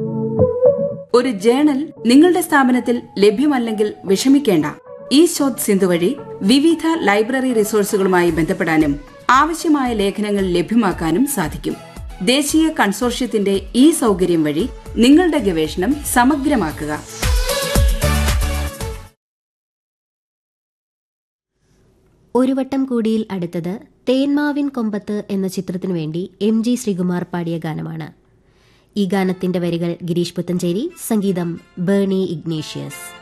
ഒരു ജേണൽ നിങ്ങളുടെ സ്ഥാപനത്തിൽ ലഭ്യമല്ലെങ്കിൽ വിഷമിക്കേണ്ട ഈ ശോധ് സിന്ധു വഴി വിവിധ ലൈബ്രറി റിസോഴ്സുകളുമായി ബന്ധപ്പെടാനും ആവശ്യമായ ലേഖനങ്ങൾ ലഭ്യമാക്കാനും സാധിക്കും ദേശീയ കൺസോർഷ്യത്തിന്റെ ഈ സൗകര്യം വഴി നിങ്ങളുടെ ഗവേഷണം സമഗ്രമാക്കുക ഒരു വട്ടം കൂടിയിൽ അടുത്തത് തേന്മാവിൻ കൊമ്പത്ത് എന്ന ചിത്രത്തിനു വേണ്ടി എം ജി ശ്രീകുമാർ പാടിയ ഗാനമാണ് ഈ ഗാനത്തിന്റെ വരികൾ ഗിരീഷ് പുത്തഞ്ചേരി സംഗീതം ബേണി ഇഗ്നേഷ്യസ്